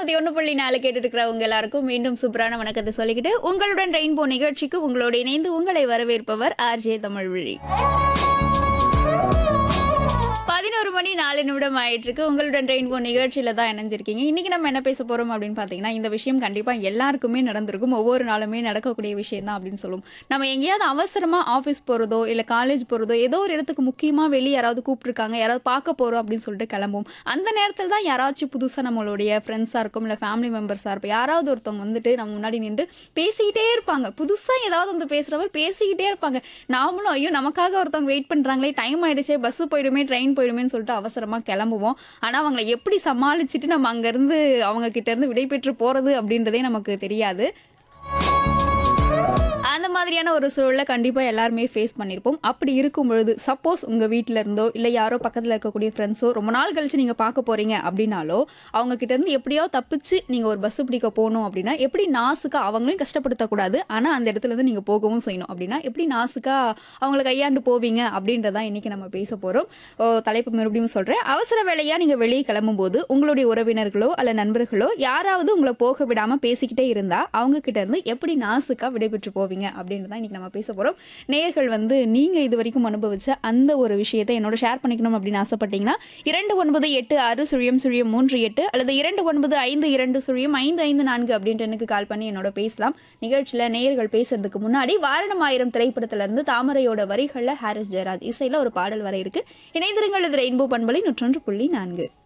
நூத்தி ஒண்ணு புள்ளி நாலு கேட்டு இருக்கிறவங்க எல்லாருக்கும் மீண்டும் சூப்பரான வணக்கத்தை சொல்லிக்கிட்டு உங்களுடன் ரெயின்போ நிகழ்ச்சிக்கு உங்களோடு இணைந்து உங்களை வரவேற்பவர் ஆர்ஜே தமிழ்விழி பதினோரு மணி நாலு நிமிடம் ஆயிட்டு இருக்கு உங்களுடன் ரெயின்போ நிகழ்ச்சியில தான் இணைஞ்சிருக்கீங்க இன்னைக்கு நம்ம என்ன பேச போறோம் அப்படின்னு பாத்தீங்கன்னா இந்த விஷயம் கண்டிப்பா எல்லாருக்குமே நடந்திருக்கும் ஒவ்வொரு நாளுமே நடக்கக்கூடிய விஷயம் தான் அப்படின்னு சொல்லுவோம் நம்ம எங்கேயாவது அவசரமா ஆஃபீஸ் போறதோ இல்ல காலேஜ் போறதோ ஏதோ ஒரு இடத்துக்கு முக்கியமா வெளியே யாராவது கூப்பிட்டுருக்காங்க யாராவது பார்க்க போறோம் அப்படின்னு சொல்லிட்டு கிளம்பும் அந்த நேரத்தில் தான் யாராச்சும் புதுசா நம்மளுடைய ஃப்ரெண்ட்ஸா இருக்கும் இல்ல ஃபேமிலி மெம்பர்ஸா இருப்போம் யாராவது ஒருத்தவங்க வந்துட்டு நம்ம முன்னாடி நின்று பேசிக்கிட்டே இருப்பாங்க புதுசா ஏதாவது வந்து பேசுறவர் பேசிக்கிட்டே இருப்பாங்க நாமளும் ஐயோ நமக்காக ஒருத்தவங்க வெயிட் பண்றாங்களே டைம் ஆயிடுச்சே பஸ் போயிடுமே ட்ரெயின் போயிடுமேன்னு சொல்லிட்டு அவசரமா கிளம்புவோம் ஆனா அவங்களை எப்படி சமாளிச்சுட்டு நம்ம அங்க இருந்து அவங்க கிட்ட இருந்து விடைபெற்று போறது அப்படின்றதே நமக்கு தெரியாது அந்த மாதிரியான ஒரு சூழலை கண்டிப்பாக எல்லாருமே ஃபேஸ் பண்ணியிருப்போம் அப்படி இருக்கும் பொழுது சப்போஸ் உங்கள் வீட்டில் இருந்தோ இல்லை யாரோ பக்கத்தில் இருக்கக்கூடிய ஃப்ரெண்ட்ஸோ ரொம்ப நாள் கழிச்சு நீங்கள் பார்க்க போகிறீங்க அப்படின்னாலோ அவங்க கிட்ட இருந்து எப்படியோ தப்பிச்சு நீங்கள் ஒரு பஸ் பிடிக்க போகணும் அப்படின்னா எப்படி நாசுக்கா அவங்களையும் கஷ்டப்படுத்தக்கூடாது ஆனால் அந்த இடத்துல இருந்து நீங்கள் போகவும் செய்யணும் அப்படின்னா எப்படி நாசுக்கா அவங்களை கையாண்டு போவீங்க அப்படின்றதான் இன்னைக்கு நம்ம பேச போகிறோம் தலைப்பு மறுபடியும் சொல்கிறேன் அவசர வேலையாக நீங்கள் வெளியே கிளம்பும்போது உங்களுடைய உறவினர்களோ அல்ல நண்பர்களோ யாராவது உங்களை போக விடாமல் பேசிக்கிட்டே இருந்தால் அவங்க கிட்ட இருந்து எப்படி நாசுக்கா விடைபெற்று போவீங்க அப்படின்னு தான் இன்னைக்கு நம்ம பேச போகிறோம் நேர்கள் வந்து நீங்கள் இது வரைக்கும் அனுபவிச்ச அந்த ஒரு விஷயத்தை என்னோட ஷேர் பண்ணிக்கணும் அப்படின்னு ஆசைப்பட்டீங்கன்னா இரண்டு ஒன்பது எட்டு ஆறு சுழியம் சுழியம் மூன்று எட்டு அல்லது இரண்டு ஒன்பது ஐந்து இரண்டு சுழியம் ஐந்து ஐந்து நான்கு அப்படின்ட்டு எனக்கு கால் பண்ணி என்னோட பேசலாம் நிகழ்ச்சியில் நேயர்கள் பேசுறதுக்கு முன்னாடி வாரணம் ஆயிரம் திரைப்படத்துல இருந்து தாமரையோட வரிகளில் ஹாரிஸ் ஜெயராஜ் இசையில் ஒரு பாடல் வர இருக்கு இணைந்திருங்கள் இது ரெயின்போ பண்பலை நூற்றொன்று புள்ளி நான்கு